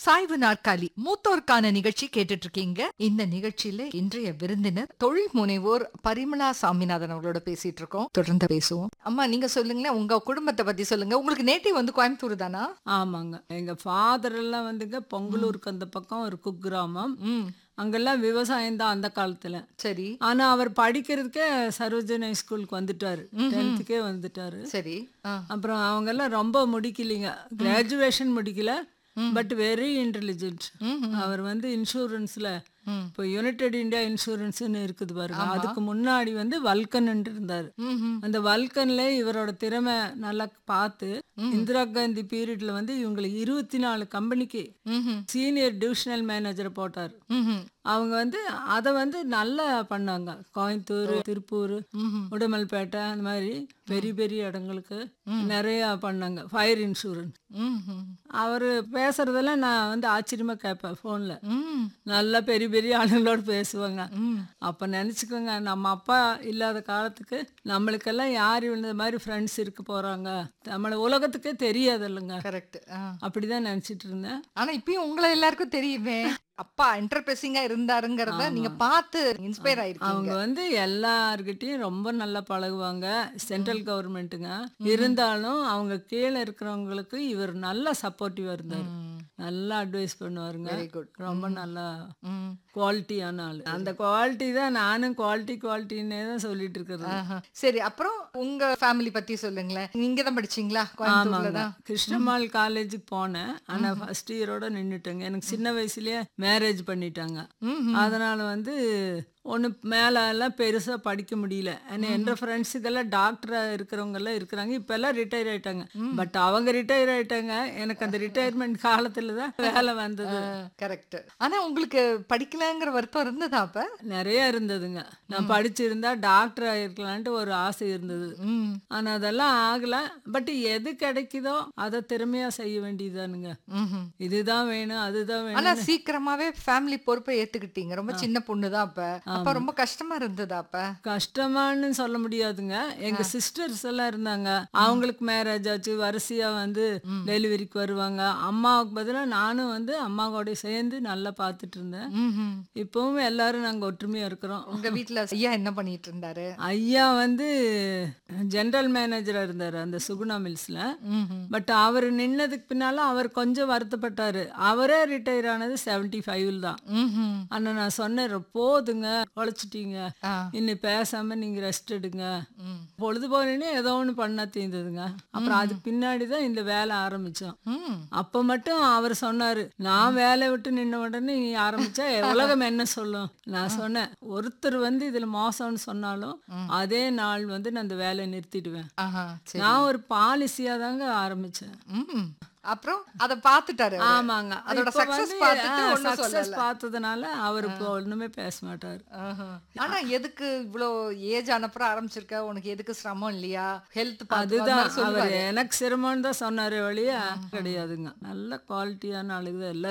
சாய்வு நாற்காலி மூத்தோருக்கான நிகழ்ச்சி கேட்டுட்டு இருக்கீங்க இந்த நிகழ்ச்சியில இன்றைய விருந்தினர் தொழில் முனைவோர் பரிமளா சாமிநாதன் அவர்களோட பேசிட்டு இருக்கோம் தொடர்ந்து பேசுவோம் அம்மா நீங்க சொல்லுங்களேன் உங்க குடும்பத்தை பத்தி சொல்லுங்க உங்களுக்கு நேட்டிவ் வந்து கோயம்புத்தூர் தானா ஆமாங்க எங்க ஃபாதர் எல்லாம் வந்துங்க பொங்கலூருக்கு அந்த பக்கம் ஒரு குக்கிராமம் ம் அங்கெல்லாம் விவசாயம் தான் அந்த காலத்துல சரி ஆனா அவர் படிக்கிறதுக்கே சரோஜனை ஸ்கூலுக்கு வந்துட்டாரு டென்த்துக்கே வந்துட்டாரு சரி ஆ. அப்புறம் அவங்க எல்லாம் ரொம்ப முடிக்கலைங்க கிராஜுவேஷன் முடிக்கல பட் வெரி இன்டெலிஜென்ட் அவர் வந்து இன்சூரன்ஸ்ல இப்போ யுனைடெட் இந்தியா இன்சூரன்ஸ்னு இருக்குது பாருங்க அதுக்கு முன்னாடி வந்து வல்கன் இருந்தார் ம்ஹும். அந்த வல்கன்ல இவரோட திறமை நல்லா பார்த்து இந்திரா காந்தி பீரியட்ல வந்து இவங்களை இருபத்தி நாலு கம்பெனிக்கு ம்ஹும். சீனியர் டிவிஷனல் மேனேஜரை போட்டார் ம்ஹும். அவங்க வந்து அதை வந்து நல்லா பண்ணாங்க கோயம்புத்தூர் திருப்பூர் உடுமல்பேட்டை அந்த மாதிரி பெரிய பெரிய இடங்களுக்கு நிறைய பண்ணாங்க ஃபயர் இன்சூரன்ஸ் ம்ஹும். அவர் பேசுறதெல்லாம் நான் வந்து ஆச்சரியமா கேட்பேன் ஃபோனில் ம். நல்லா பெரிய பெரிய ஆளுங்களோட பேசுவாங்க ம். அப்போ நினச்சிக்கோங்க நம்ம அப்பா இல்லாத காலத்துக்கு நம்மளுக்கெல்லாம் யார் இந்த மாதிரி ஃப்ரெண்ட்ஸ் இருக்க போகிறாங்க நம்மளை உலகத்துக்கே தெரியாது இல்லைங்க கரெக்ட் ஆ. அப்படிதான் நினச்சிட்டு இருந்தேன் ஆனா இப்பயும் உங்களை எல்லாருக்கும் தெரியுமே அப்பா என்டர்பிரசிங்கா இருந்தாருங்கிறத நீங்க பார்த்து இன்ஸ்பயர் ஆயிருக்கீங்க அவங்க வந்து எல்லார்கிட்டயும் ரொம்ப நல்லா பழகுவாங்க சென்ட்ரல் கவர்மெண்ட்டுங்க இருந்தாலும் அவங்க கீழே இருக்கிறவங்களுக்கு இவர் நல்லா சப்போர்ட்டிவா இருந்தார் நல்லா அட்வைஸ் பண்ணுவாருங்க வெரி குட் ரொம்ப நல்லா ம். குவாலிட்டியான ஆள் அந்த குவாலிட்டி தான் நானும் குவாலிட்டி குவாலிட்டின்னே தான் சொல்லிட்டு இருக்கிறது ஆஹா. சரி அப்புறம் உங்க ஃபேமிலி பத்தி சொல்லுங்களேன் நீங்க தான் படிச்சீங்களா கோயம்புத்தூர்ல ஆமாங்க தான் கிருஷ்ணமால் காலேஜுக்கு போனேன் ஆனா ஃபர்ஸ்ட் இயரோட நின்னுட்டேங்க எனக்கு சின்ன வயசுலயே மேரேஜ் பண்ணிட்டாங்க அதனால வந்து ஒன்று மேலே எல்லாம் பெருசாக படிக்க முடியல ஏன்னா என்ற ஃப்ரெண்ட்ஸுக்கெல்லாம் டாக்டராக இருக்கிறவங்க எல்லாம் இருக்கிறாங்க இப்போ எல்லாம் ரிட்டையர் ஆயிட்டாங்க பட் அவங்க ரிட்டையர் ஆயிட்டாங்க எனக்கு அந்த ரிட்டையர்மெண்ட் காலத்துல தான் வேலை வந்தது கரெக்ட் ஆனா உங்களுக்கு படிக்கலங்கிற வருத்தம் இருந்ததா அப்ப நிறைய இருந்ததுங்க நான் படிச்சிருந்தா டாக்டர் ஆயிருக்கலான்ட்டு ஒரு ஆசை இருந்தது ம். ஆனா அதெல்லாம் ஆகல பட் எது கிடைக்குதோ அதை திறமையா செய்ய வேண்டியதுதானுங்க ம்ஹும். இதுதான் வேணும் அதுதான் வேணும் ஆனா சீக்கிரமாவே ஃபேமிலி பொறுப்பை ஏத்துக்கிட்டீங்க ரொம்ப சின்ன பொண்ணு தான் அப்ப அப்ப ரொம்ப கஷ்டமா இருந்ததா அப்ப கஷ்டமான்னு சொல்ல முடியாதுங்க எங்க சிஸ்டர்ஸ் எல்லாம் இருந்தாங்க அவங்களுக்கு மேரேஜ் ஆச்சு வரிசையா வந்து டெலிவரிக்கு வருவாங்க அம்மாவுக்கு பதிலா நானும் வந்து அம்மாவோட சேர்ந்து நல்லா பார்த்துட்டு இருந்தேன் ம்ஹும். இப்பவும் எல்லாரும் நாங்க ஒற்றுமையா இருக்கிறோம் உங்க வீட்ல ஐயா என்ன பண்ணிட்டு இருந்தாரு ஐயா வந்து ஜெனரல் மேனேஜரா இருந்தாரு அந்த சுகுணா மில்ஸ்ல ம்ஹும். பட் அவர் நின்னதுக்கு பின்னால அவர் கொஞ்சம் வருத்தப்பட்டாரு அவரே ரிட்டையர் ஆனது செவன்டி ஃபைவ்ல தான் ம்ஹும். ஆனா நான் சொன்னேன் போதுங்க உழைச்சிட்டீங்க ஆ. இன்னும் பேசாம நீங்க ரெஸ்ட் எடுங்க ம். பொழுது போனே ஏதோ ஒன்று பண்ணா தீர்ந்ததுங்க அப்புறம் அதுக்கு பின்னாடி தான் இந்த வேலை ஆரம்பிச்சோம் ம். அப்ப மட்டும் அவர் சொன்னாரு நான் வேலையை விட்டு நின்ன உடனே நீ ஆரம்பிச்சா உலகம் என்ன சொல்லும் நான் சொன்னேன் ஒருத்தர் வந்து இதுல மோசம்னு சொன்னாலும் அதே நாள் வந்து நான் அந்த வேலையை நிறுத்திடுவேன் ஆஹா சரி நான் ஒரு பாலிசியா தாங்க ஆரம்பிச்சேன் ம். அப்புறம் அத பாத்துட்டாரு அவரு. ஆமாங்க அதோட இப்ப success வந்து, பார்த்துட்டு ஆ, ஒண்ணும் success சொல்லல. பார்த்ததுனால அவர் இப்போ ஒண்ணுமே பேச மாட்டார் ஆஹா. ஆனா எதுக்கு இவ்ளோ ஏஜ் அனுப்புறம் ஆரம்பிச்சிருக்க உனக்கு எதுக்கு சிரமம் இல்லையா ஹெல்த் அதுதான் அவர் எனக்கு சிரமம்னு தான் சொன்னாரே வழியா கிடையாதுங்க நல்ல குவாலிட்டியான ஆளுங்க எல்லாம்